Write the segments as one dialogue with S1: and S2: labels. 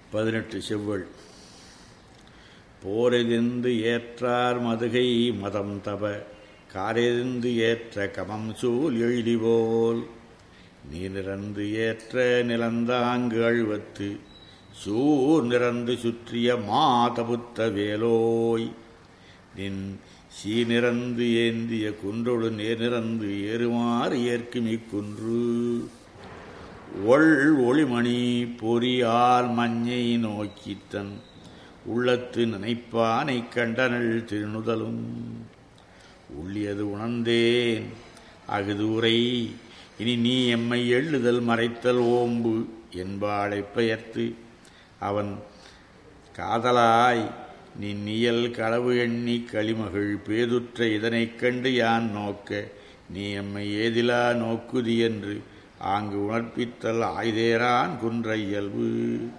S1: பதினெட்டு செவ்வள் போரெதிர்ந்து ஏற்றார் மதுகை மதம் தப காரெதிர்ந்து ஏற்ற கமம் சூல் எழிலிபோல் நீரிறந்து ஏற்ற நிலந்தாங்கு அழுவத்து சூர் நிறந்து சுற்றிய மாதபுத்த வேலோய் நின் சீநிறந்து ஏந்திய குன்றொடு நேர்நிறந்து ஏறுமாறு ஏற்கும் இக்குன்று ஒள் ஒளிமணி பொறியால் மஞ்சை நோக்கித்தன் உள்ளத்து நினைப்பானை கண்டனள் திருநுதலும் உள்ளியது உணர்ந்தேன் அகுதூரை இனி நீ எம்மை எள்ளுதல் மறைத்தல் ஓம்பு என்பாளை பெயர்த்து அவன் காதலாய் நீ நியல் களவு எண்ணி களிமகள் பேதுற்ற இதனைக் கண்டு யான் நோக்க நீ எம்மை ஏதிலா நோக்குதி என்று ஆங்கு உணர்ப்பித்தல் ஆய்தேரான் குன்ற இயல்பு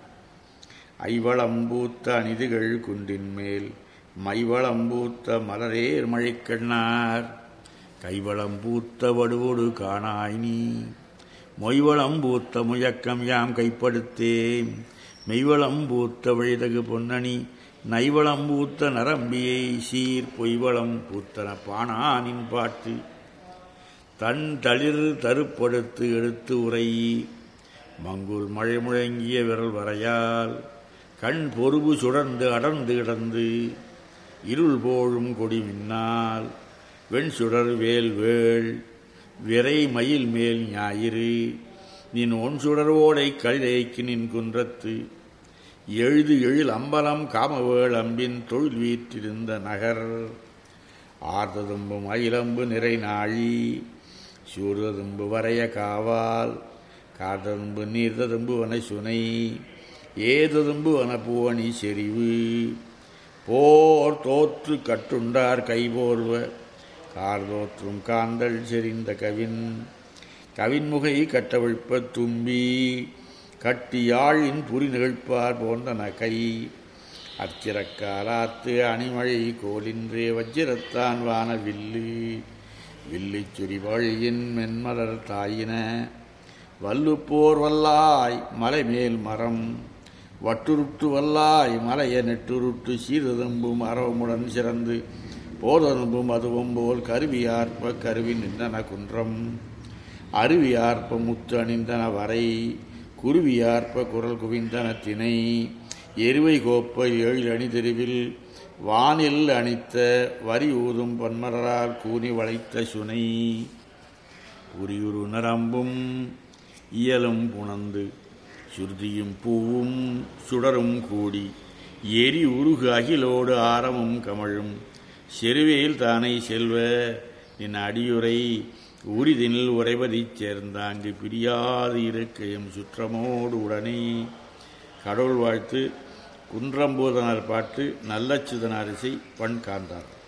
S1: ஐவளம்பூத்த அணிதுகள் குன்றின் மேல் மைவளம்பூத்த மலரேர் மழைக்கண்ணார் கைவளம்பூத்த வடுவோடு காணாய் நீ மொய்வளம்பூத்த முழக்கம் யாம் கைப்படுத்தேன் மெய்வளம்பூத்த வழிதகு பொன்னணி நைவளம்பூத்த நரம்பியை சீர் பொய்வளம் பூத்தன பாணானின் பாட்டு தன் தளிர் தருப்படுத்து எடுத்து உரை மங்குல் மழை முழங்கிய விரல் வரையால் கண் பொறுபு சுடர்ந்து அடர்ந்து கிடந்து இருள் போழும் கொடி மின்னால் வெண் சுடர் வேல் வேள் விரை மயில் மேல் ஞாயிறு நின் ஒன் சுடரோடை கழிலைக்கு நின் குன்றத்து எழுது எழில் அம்பலம் காமவேள் அம்பின் தொழில் வீற்றிருந்த நகர் ஆர்ததும்பும் அயிலம்பு நிறை நாழி சூர்ததும்பு வரைய காவால் காததும்பு நீர்ததும்பு வன சுனை ஏததும்பு வன பூவணி செறிவு போர் தோற்று கட்டுண்டார் கைபோர்வ கார்தோற்றும் காந்தள் செறிந்த கவின் கவின்முகை கட்டவிழ்ப்ப தும்பி கட்டியாழின் புரி நிகழ்ப்பார் போன்ற நகை அச்சிறக்காலாத்து அணிமழை கோலின்றே வஜ்ரத்தான் வான வில்லு வில்லு சுரிவழியின் மென்மலர் தாயின வல்லுப்போர் வல்லாய் மலைமேல் மரம் வட்டுருட்டு வல்லாய் மலைய நெட்டுருட்டு சீரதம்பும் அரவமுடன் சிறந்து போதனும்பும் அதுவும் போல் கருவியார்ப்ப கருவி நின்றன குன்றம் அருவியார்ப்ப முத்து அணிந்தன வரை குருவியார்ப்ப குரல் குவிந்தன திணை எருவை கோப்ப ஏழு அணி தெருவில் வானில் அணித்த வரி ஊதும் பொன்மலரால் கூனி வளைத்த சுனை உரியுரு நரம்பும் இயலும் புணந்து சுருதியும் பூவும் சுடரும் கூடி எரி உருகு அகிலோடு ஆரமும் கமழும் செருவேல் தானை செல்வ என் அடியுரை உரிதினில் உறைவதிச் சேர்ந்தாங்கு பிரியாது இருக்கையும் சுற்றமோடு உடனே கடவுள் வாழ்த்து குன்றம்போதனார் பாட்டு நல்லச்சுதனாரிசை பண் காந்தார்